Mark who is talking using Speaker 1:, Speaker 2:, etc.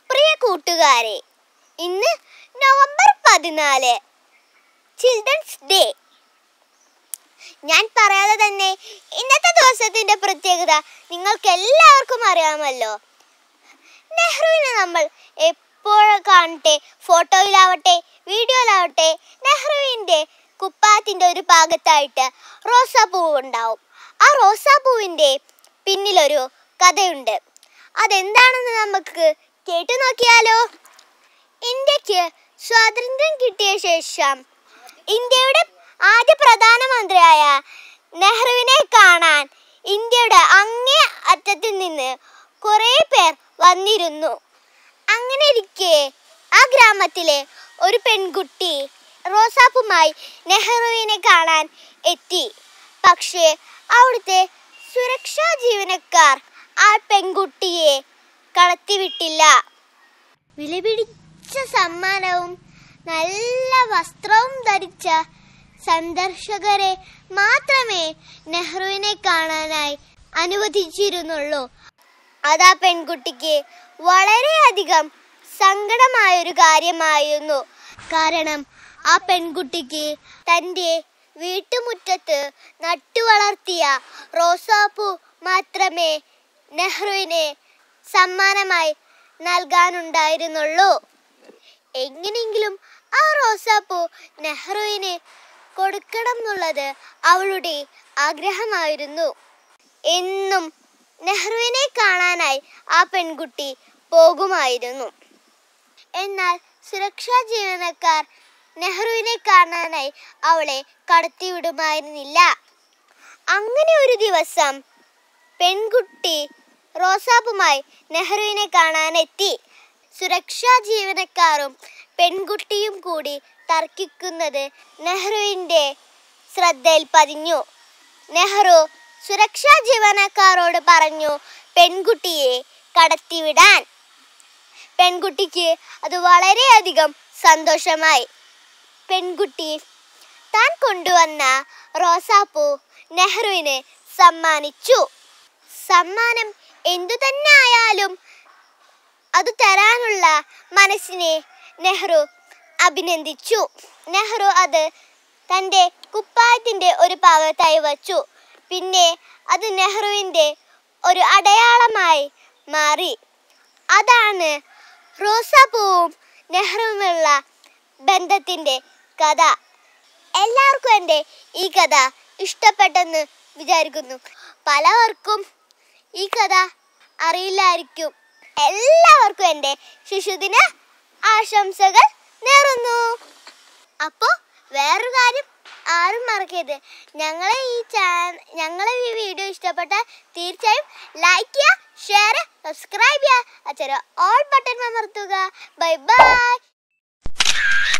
Speaker 1: പ്രിയ കൂട്ടുകാരെ ഇന്ന് നവംബർ പതിനാല് ചിൽഡ്രൻസ് ഡേ ഞാൻ പറയാതെ തന്നെ ഇന്നത്തെ ദിവസത്തിന്റെ പ്രത്യേകത നിങ്ങൾക്ക് എല്ലാവർക്കും അറിയാമല്ലോ നെഹ്റുവിനെ നമ്മൾ എപ്പോഴും കാണട്ടെ ഫോട്ടോയിലാവട്ടെ വീഡിയോയിലാവട്ടെ നെഹ്റുവിൻ്റെ കുപ്പായത്തിൻ്റെ ഒരു ഭാഗത്തായിട്ട് റോസാപ്പൂവ് ഉണ്ടാവും ആ റോസാപ്പൂവിൻ്റെ പിന്നിലൊരു കഥയുണ്ട് അതെന്താണെന്ന് നമുക്ക് കേട്ടു നോക്കിയാലോ ഇന്ത്യക്ക് സ്വാതന്ത്ര്യം കിട്ടിയ ശേഷം ഇന്ത്യയുടെ ആദ്യ പ്രധാനമന്ത്രിയായ നെഹ്റുവിനെ കാണാൻ ഇന്ത്യയുടെ അങ്ങേ അറ്റത്തിൽ നിന്ന് കുറേ പേർ വന്നിരുന്നു അങ്ങനെ ഇരിക്കെ ആ ഗ്രാമത്തിലെ ഒരു പെൺകുട്ടി റോസാപ്പുമായി നെഹ്റുവിനെ കാണാൻ എത്തി പക്ഷേ അവിടുത്തെ സുരക്ഷാ ജീവനക്കാർ ആ പെൺകുട്ടിയെ കടത്തിവിട്ടില്ല വിലപിടിച്ച സമ്മാനവും നല്ല വസ്ത്രവും ധരിച്ച സന്ദർശകരെ മാത്രമേ നെഹ്റുവിനെ കാണാനായി അനുവദിച്ചിരുന്നുള്ളൂ അതാ പെൺകുട്ടിക്ക് വളരെയധികം സങ്കടമായൊരു കാര്യമായിരുന്നു കാരണം ആ പെൺകുട്ടിക്ക് തൻ്റെ വീട്ടുമുറ്റത്ത് നട്ടുവളർത്തിയ റോസാപ്പൂ മാത്രമേ നെഹ്റുവിന് സമ്മാനമായി നൽകാനുണ്ടായിരുന്നുള്ളൂ എങ്ങനെയെങ്കിലും ആ റോസാപ്പൂ നെഹ്റുവിന് കൊടുക്കണം എന്നുള്ളത് അവളുടെ ആഗ്രഹമായിരുന്നു എന്നും നെഹ്റുവിനെ കാണാനായി ആ പെൺകുട്ടി പോകുമായിരുന്നു എന്നാൽ സുരക്ഷാ ജീവനക്കാർ നെഹ്റുവിനെ കാണാനായി അവളെ കടത്തിവിടുമായിരുന്നില്ല അങ്ങനെ ഒരു ദിവസം പെൺകുട്ടി റോസാപ്പുമായി നെഹ്റുവിനെ കാണാനെത്തി സുരക്ഷാ ജീവനക്കാരും പെൺകുട്ടിയും കൂടി തർക്കിക്കുന്നത് നെഹ്റുവിൻ്റെ ശ്രദ്ധയിൽ പതിഞ്ഞു നെഹ്റു സുരക്ഷാ ജീവനക്കാരോട് പറഞ്ഞു പെൺകുട്ടിയെ കടത്തിവിടാൻ പെൺകുട്ടിക്ക് അത് വളരെയധികം സന്തോഷമായി പെൺകുട്ടി താൻ കൊണ്ടുവന്ന റോസാപ്പൂ നെഹ്റുവിന് സമ്മാനിച്ചു സമ്മാനം എന്തു തന്നെ ആയാലും അത് തരാനുള്ള മനസ്സിനെ നെഹ്റു അഭിനന്ദിച്ചു നെഹ്റു അത് തൻ്റെ കുപ്പായത്തിൻ്റെ ഒരു ഭാഗത്തായി വച്ചു പിന്നെ അത് നെഹ്റുവിൻ്റെ ഒരു അടയാളമായി മാറി അതാണ് റോസാപ്പൂവും നെഹ്റുവുമുള്ള ബന്ധത്തിൻ്റെ കഥ എല്ലാവർക്കും എൻ്റെ ഈ കഥ ഇഷ്ടപ്പെട്ടെന്ന് വിചാരിക്കുന്നു പലവർക്കും ഈ കഥ അറിയില്ലായിരിക്കും എല്ലാവർക്കും എൻ്റെ ശിശുദിന ആശംസകൾ നേർന്നു അപ്പോൾ വേറൊരു കാര്യം ആരും മറക്കരുത് ഞങ്ങളെ ഈ ചാനൽ ഞങ്ങളെ ഈ വീഡിയോ ഇഷ്ടപ്പെട്ടാൽ തീർച്ചയായും ലൈക്ക് ചെയ്യുക ഷെയർ സബ്സ്ക്രൈബ് ചെയ്യുക അച്ഛൻ ഓൾ ബട്ടൺ അമർത്തുക ബൈ ബൈ